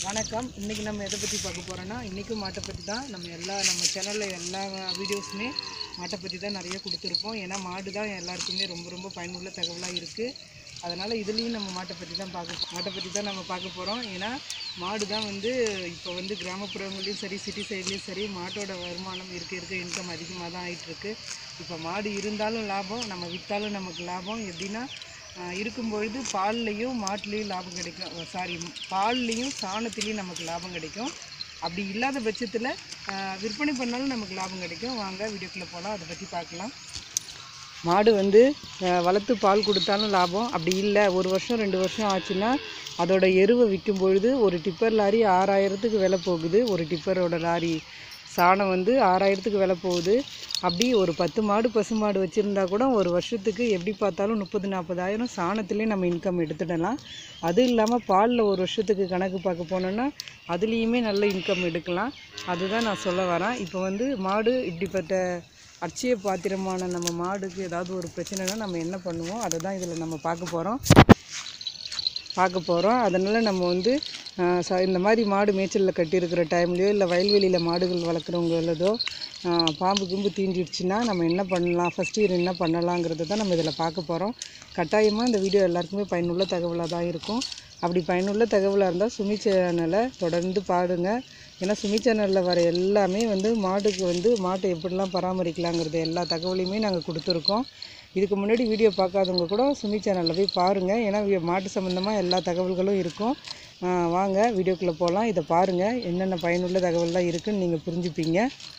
வணக்கம் இன்றைக்கி நம்ம எதை பற்றி பார்க்க போகிறோன்னா இன்றைக்கும் மாட்டை பற்றி தான் நம்ம எல்லா நம்ம சேனலில் எல்லா வீடியோஸுமே மாட்டை பற்றி தான் நிறைய கொடுத்துருப்போம் ஏன்னா மாடு தான் எல்லாருக்குமே ரொம்ப ரொம்ப பயனுள்ள தகவலாக இருக்குது அதனால் இதுலேயும் நம்ம மாட்டை பற்றி தான் பார்க்க மாட்டை பற்றி தான் நம்ம பார்க்க போகிறோம் ஏன்னா மாடு தான் வந்து இப்போ வந்து கிராமப்புறங்கள்லையும் சரி சிட்டி சைட்லேயும் சரி மாட்டோட வருமானம் இருக்க இருக்க இன்கம் அதிகமாக தான் ஆயிட்டிருக்கு இப்போ மாடு இருந்தாலும் லாபம் நம்ம விற்றாலும் நமக்கு லாபம் எப்படின்னா ஆஹ் இருக்கும் பொழுது பால்லையும் மாட்டுலேயும் லாபம் கிடைக்கும் சாரி பால்லையும் சாணத்துலேயும் நமக்கு லாபம் கிடைக்கும் அப்படி இல்லாத பட்சத்தில் விற்பனை பண்ணாலும் நமக்கு லாபம் கிடைக்கும் வாங்க வீடியோக்குள்ளே போகலாம் அதை பற்றி பார்க்கலாம் மாடு வந்து ஆஹ் வளர்த்து பால் கொடுத்தாலும் லாபம் அப்படி இல்லை ஒரு வருஷம் ரெண்டு வருஷம் ஆச்சுன்னா அதோட எருவை விற்கும் பொழுது ஒரு டிப்பர் லாரி ஆறாயிரத்துக்கு விலை போகுது ஒரு டிப்பரோட லாரி சாணம் வந்து ஆறாயிரத்துக்கு விலை போகுது அப்படி ஒரு பத்து மாடு பசு மாடு வச்சுருந்தா கூட ஒரு வருஷத்துக்கு எப்படி பார்த்தாலும் முப்பது நாற்பதாயிரம் சாணத்துலேயே நம்ம இன்கம் எடுத்துடலாம் அது இல்லாமல் பாலில் ஒரு வருஷத்துக்கு கணக்கு பார்க்க போனோன்னா அதுலேயுமே நல்ல இன்கம் எடுக்கலாம் அதுதான் நான் சொல்ல வரேன் இப்போ வந்து மாடு இப்படிப்பட்ட அட்சய பாத்திரமான நம்ம மாடுக்கு ஏதாவது ஒரு பிரச்சனைனா நம்ம என்ன பண்ணுவோம் அதை தான் இதில் நம்ம பார்க்க போகிறோம் பார்க்க போகிறோம் அதனால் நம்ம வந்து ஆஹ், ச இந்த மாதிரி மாடு மேய்ச்சலில் கட்டியிருக்கிற டைம்லையோ இல்லை வயல்வெளியில் மாடுகள் வளர்க்குறவங்களதோ ஆஹ், பாம்பு கிம்பு தீண்டிடுச்சுன்னா நம்ம என்ன பண்ணலாம் ஃபஸ்ட் இயர் என்ன பண்ணலாங்கிறத தான் நம்ம இதில் பார்க்க போகிறோம் கட்டாயமாக இந்த வீடியோ எல்லாருக்குமே பயனுள்ள தகவலாக தான் இருக்கும் அப்படி பயனுள்ள தகவலாக இருந்தால் சுமி சேனலை தொடர்ந்து பாடுங்க ஏன்னா சுமி சேனலில் வர எல்லாமே வந்து மாடுக்கு வந்து மாட்டை எப்படிலாம் பராமரிக்கலாங்கிறது எல்லா தகவலையுமே நாங்கள் கொடுத்துருக்கோம் இதுக்கு முன்னாடி வீடியோ பார்க்காதவங்க கூட சுமி சேனலில் போய் பாருங்கள் ஏன்னா வி- மாட்டு சம்மந்தமாக எல்லா தகவல்களும் இருக்கும் ஆ, வாங்க வீடியோக்குள்ளே போகலாம் இதை பாருங்கள் என்னென்ன பயனுள்ள தகவல்லாம் இருக்குன்னு நீங்கள் புரிஞ்சுப்பீங்க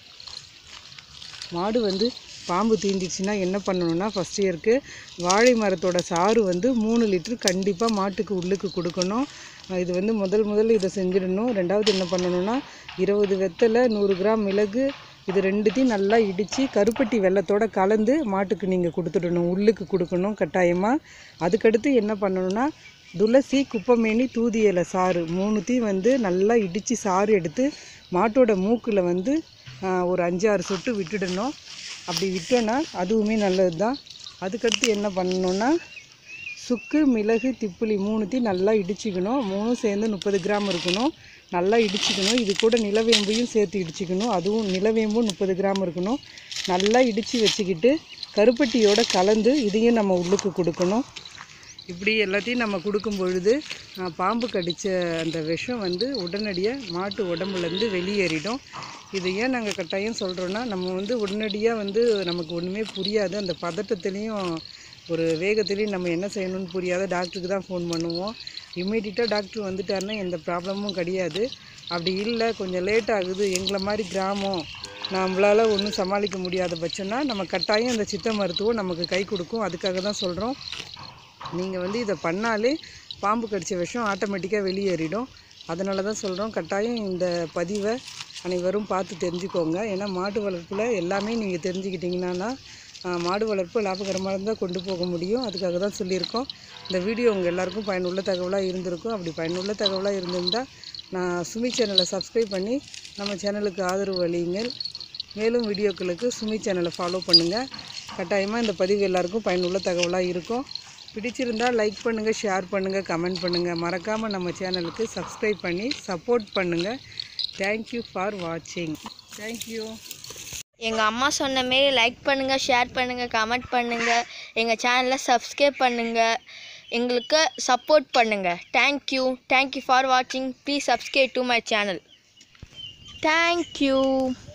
மாடு வந்து பாம்பு தீண்டிடுச்சுன்னா என்ன பண்ணணும்னா ஃபஸ்ட் இயருக்கு வாழை மரத்தோட சாறு வந்து மூணு லிட்டர் கண்டிப்பாக மாட்டுக்கு உள்ளுக்கு கொடுக்கணும் அஹ் இது வந்து முதல் முதல்ல இதை செஞ்சிடணும் ரெண்டாவது என்ன பண்ணணும்னா இருபது வெத்தலை நூறு கிராம் மிளகு இது ரெண்டுத்தையும் நல்லா இடித்து கருப்பட்டி வெள்ளத்தோட கலந்து மாட்டுக்கு நீங்கள் கொடுத்துடணும் உள்ளுக்கு கொடுக்கணும் கட்டாயமாக அதுக்கடுத்து என்ன பண்ணணும்னா துளசி குப்பமேனி தூதி இலை சாறு மூணுத்தையும் வந்து நல்லா இடித்து சாறு எடுத்து மாட்டோட மூக்கில் வந்து ஆஹ், ஒரு அஞ்சாறு சொட்டு விட்டுடணும் அப்படி விட்டோன்னா அதுவுமே நல்லது தான் அதுக்கடுத்து என்ன பண்ணணும்னா சுக்கு மிளகு திப்புளி மூணுத்தையும் நல்லா இடிச்சுக்கணும் மூணும் சேர்ந்து முப்பது கிராம் இருக்கணும் நல்லா இடிச்சுக்கணும் இது கூட நிலவேம்பையும் சேர்த்து இடிச்சுக்கணும் அதுவும் நிலவேம்பும் முப்பது கிராம் இருக்கணும் நல்லா இடித்து வச்சுக்கிட்டு கருப்பட்டியோட கலந்து இதையும் நம்ம உள்ளுக்கு கொடுக்கணும் இப்படி எல்லாத்தையும் நம்ம கொடுக்கும் பொழுது ஆஹ், பாம்பு கடித்த அந்த விஷம் வந்து உடனடியாக மாட்டு உடம்புலேருந்து வெளியேறிடும் இது ஏன் நாங்கள் கட்டாயம் சொல்கிறோன்னா நம்ம வந்து உடனடியாக வந்து நமக்கு ஒன்றுமே புரியாது அந்த பதட்டத்துலேயும் ஒரு வேகத்துலேயும் நம்ம என்ன செய்யணும்னு புரியாத டாக்டருக்கு தான் ஃபோன் பண்ணுவோம் இம்மீடியட்டாக டாக்டர் வந்துட்டாருன்னா எந்த ப்ராப்ளமும் கிடையாது அப்படி இல்லை கொஞ்சம் லேட் ஆகுது எங்களை மாதிரி கிராமம் நம்மளால் ஒன்றும் சமாளிக்க முடியாத பட்சம்னா நம்ம கட்டாயம் இந்த சித்த மருத்துவம் நமக்கு கை கொடுக்கும் அதுக்காக தான் சொல்கிறோம் நீங்கள் வந்து இதை பண்ணாலே பாம்பு கடித்த விஷம் ஆட்டோமேட்டிக்காக வெளியேறிடும் அதனால தான் சொல்கிறோம் கட்டாயம் இந்த பதிவை அனைவரும் பார்த்து தெரிஞ்சுக்கோங்க ஏன்னா மாடு வளர்ப்பில் எல்லாமே நீங்கள் தெரிஞ்சுக்கிட்டிங்கன்னா ஆஹ், மாடு வளர்ப்பு லாபகரமாக இருந்தால் கொண்டு போக முடியும் அதுக்காக தான் சொல்லியிருக்கோம் இந்த வீடியோ உங்கள் எல்லாருக்கும் பயனுள்ள தகவலாக இருந்திருக்கும் அப்படி பயனுள்ள தகவலாக இருந்திருந்தால் நான் சுமி சேனலை சப்ஸ்கிரைப் பண்ணி நம்ம சேனலுக்கு ஆதரவு அளியுங்கள் மேலும் வீடியோக்களுக்கு சுமி சேனலை ஃபாலோ பண்ணுங்கள் கட்டாயமாக இந்த பதிவு எல்லாருக்கும் பயனுள்ள தகவலாக இருக்கும் பிடிச்சிருந்தா லைக் பண்ணுங்கள் ஷேர் பண்ணுங்கள் கமெண்ட் பண்ணுங்கள் மறக்காமல் நம்ம சேனலுக்கு சப்ஸ்கிரைப் பண்ணி சப்போர்ட் பண்ணுங்கள் தேங்க்யூ ஃபார் வாட்சிங் தேங்க்யூ எங்கள் அம்மா சொன்ன மாரி லைக் பண்ணுங்கள் ஷேர் பண்ணுங்கள் கமெண்ட் பண்ணுங்கள் எங்கள் சேனலை சப்ஸ்கிரைப் பண்ணுங்கள் எங்களுக்கு சப்போர்ட் பண்ணுங்கள் தேங்க்யூ தேங்க்யூ ஃபார் வாட்சிங் please subscribe to my channel thank you